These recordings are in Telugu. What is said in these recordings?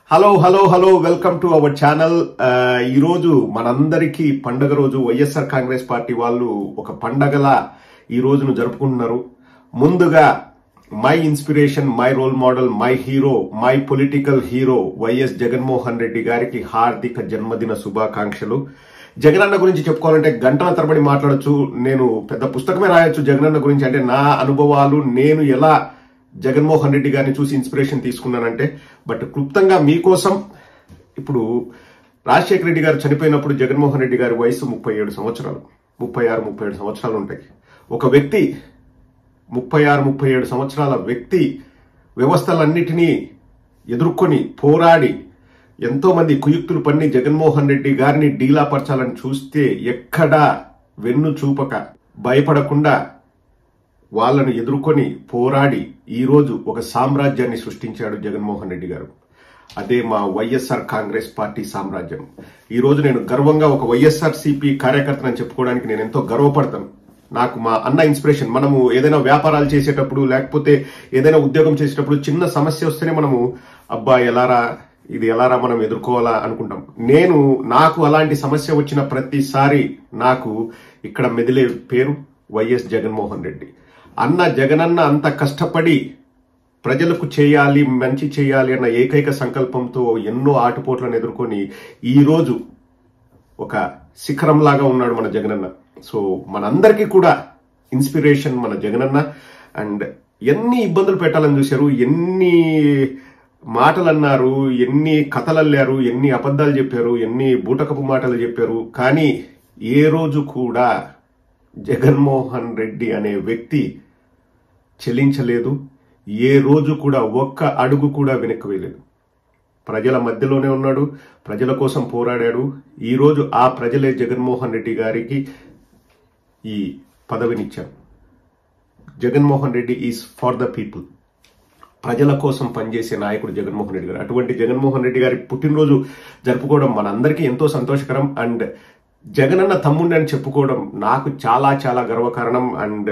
Hello hello hello welcome to our channel ఈరోజు మనందరికీ పండగ రోజు వైఎస్ఆర్ కాంగ్రెస్ పార్టీ వాళ్ళు ఒక పండగలా ఈ రోజును జరుపుకుంటున్నారు ముందుగా my inspiration my role model my hero my political hero YS Jaganmohan Reddy గారికి హార్దిక జన్మదిన శుభాకాంక్షలు జగనన్న గురించి చెప్పుకోవాలంటే గంటల తరబడి మాట్లాడొచ్చు నేను పెద్ద పుస్తకమే రాయొచ్చు జగనన్న గురించి అంటే నా అనుభవాలు నేను ఎలా జగన్మోహన్ రెడ్డి గారిని చూసి ఇన్స్పిరేషన్ తీసుకున్నానంటే బట్ క్లుప్తంగా మీకోసం ఇప్పుడు రాజశేఖర రెడ్డి గారు చనిపోయినప్పుడు జగన్మోహన్ రెడ్డి గారి వయసు ముప్పై ఏడు సంవత్సరాలు ముప్పై ఆరు ముప్పై ఏడు సంవత్సరాలు ఉంటాయి ఒక వ్యక్తి ముప్పై ఆరు ముప్పై ఏడు సంవత్సరాల వ్యక్తి వ్యవస్థలన్నిటినీ ఎదుర్కొని పోరాడి ఎంతో మంది కుయుక్తులు పన్ని జగన్మోహన్ రెడ్డి గారిని డీలాపరచాలని చూస్తే ఎక్కడా వెన్ను చూపక భయపడకుండా వాళ్ళను ఎదుర్కొని పోరాడి ఈరోజు ఒక సామ్రాజ్యాన్ని సృష్టించాడు జగన్మోహన్ రెడ్డి గారు అదే మా వైఎస్ఆర్ కాంగ్రెస్ పార్టీ సామ్రాజ్యం ఈ రోజు నేను గర్వంగా ఒక వైఎస్ఆర్ సిపి కార్యకర్తనని చెప్పుకోవడానికి నేను ఎంతో గర్వపడతాను నాకు మా అన్న ఇన్స్పిరేషన్ మనము ఏదైనా వ్యాపారాలు చేసేటప్పుడు లేకపోతే ఏదైనా ఉద్యోగం చేసేటప్పుడు చిన్న సమస్య వస్తేనే మనము అబ్బా ఎలారా ఇది ఎలారా మనం ఎదుర్కోవాలా అనుకుంటాం నేను నాకు అలాంటి సమస్య వచ్చిన ప్రతిసారి నాకు ఇక్కడ మెదిలే పేరు వైఎస్ జగన్మోహన్ రెడ్డి అన్న జగనన్న అంత కష్టపడి ప్రజలకు చేయాలి మంచి చేయాలి అన్న ఏకైక సంకల్పంతో ఎన్నో ఆటుపోట్లను ఎదుర్కొని ఈరోజు ఒక శిఖరంలాగా ఉన్నాడు మన జగనన్న సో మనందరికీ కూడా ఇన్స్పిరేషన్ మన జగనన్న అండ్ ఎన్ని ఇబ్బందులు పెట్టాలని చూశారు ఎన్ని మాటలు అన్నారు ఎన్ని కథలు అల్లారు ఎన్ని అబద్ధాలు చెప్పారు ఎన్ని బూటకపు మాటలు చెప్పారు కానీ ఏ రోజు కూడా జగన్మోహన్ రెడ్డి అనే వ్యక్తి చెల్లించలేదు ఏ రోజు కూడా ఒక్క అడుగు కూడా వెనక్కి వేయలేదు ప్రజల మధ్యలోనే ఉన్నాడు ప్రజల కోసం పోరాడాడు ఈరోజు ఆ ప్రజలే జగన్మోహన్ రెడ్డి గారికి ఈ పదవినిచ్చారు Jaganmohan Reddy is for the people ప్రజల కోసం పనిచేసే నాయకుడు జగన్మోహన్ రెడ్డి గారు అటువంటి జగన్మోహన్ రెడ్డి గారి పుట్టినరోజు జరుపుకోవడం మనందరికీ ఎంతో సంతోషకరం అండ్ జగనన్న తమ్ముడిని అని చెప్పుకోవడం నాకు చాలా చాలా గర్వకారణం and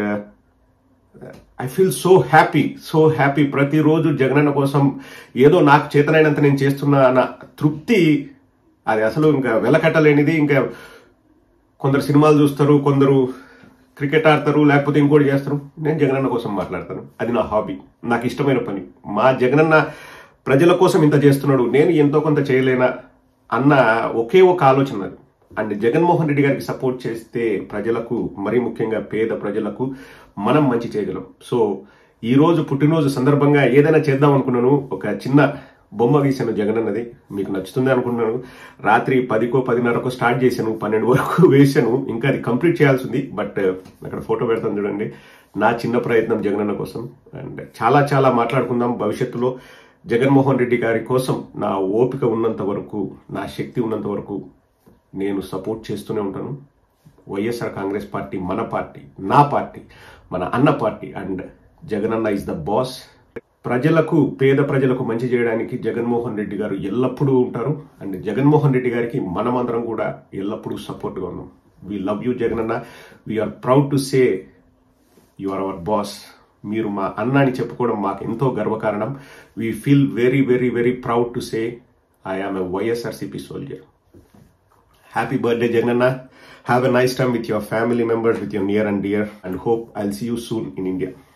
I feel so happy so happy ప్రతిరోజు జగనన్న కోసం ఏదో నాకు చేతనైనంత నేను చేస్తున్నా అన్న తృప్తి అది అసలు ఇంకా వెలకట్టలేనిది ఇంకా కొందరు సినిమాలు చూస్తారు కొందరు క్రికెట్ ఆడతారు లేకపోతే ఇంకోటి చేస్తారు నేను జగనన్న కోసం మాట్లాడతాను అది నా హాబీ నాకు ఇష్టమైన పని మా జగనన్న ప్రజల కోసం ఇంత చేస్తున్నాడు నేను ఎంతో కొంత చేయలేనా అన్న ఒకే ఒక ఆలోచన అది అండ్ జగన్మోహన్ రెడ్డి గారికి సపోర్ట్ చేస్తే ప్రజలకు మరీ ముఖ్యంగా పేద ప్రజలకు మనం మంచి చేయగలం సో ఈ రోజు పుట్టినరోజు సందర్భంగా ఏదైనా చేద్దాం అనుకున్నాను ఒక చిన్న బొమ్మ గీసాను జగన్ అన్నది మీకు నచ్చుతుంది అనుకున్నాను రాత్రి పదికో పదిన్నరకో స్టార్ట్ చేశాను పన్నెండు వరకు వేసాను ఇంకా అది కంప్లీట్ చేయాల్సి ఉంది బట్ అక్కడ ఫోటో పెడతాను చూడండి నా చిన్న ప్రయత్నం జగనన్న కోసం అండ్ చాలా చాలా మాట్లాడుకుందాం భవిష్యత్తులో జగన్మోహన్ రెడ్డి గారి కోసం నా ఓపిక ఉన్నంత వరకు నా శక్తి ఉన్నంత వరకు నేను సపోర్ట్ చేస్తూనే ఉంటాను వైఎస్ఆర్ కాంగ్రెస్ పార్టీ మన పార్టీ నా పార్టీ మన అన్న party and Jaganna is the boss ప్రజలకు పేద ప్రజలకు మంచి చేయడానికి జగన్మోహన్ రెడ్డి గారు ఎల్లప్పుడూ ఉంటారు అండ్ జగన్మోహన్ రెడ్డి గారికి మనమందరం కూడా ఎల్లప్పుడూ సపోర్ట్గా ఉన్నాం we love you Jaganna we're proud to say you are our boss మీరు మా అన్న అని చెప్పుకోవడం మాకు ఎంతో గర్వకారణం we feel very very very proud to say I am a YSRCP soldier Happy birthday, Jaganna. Have a nice time with your family members, with your near and dear, and hope I'll see you soon in India.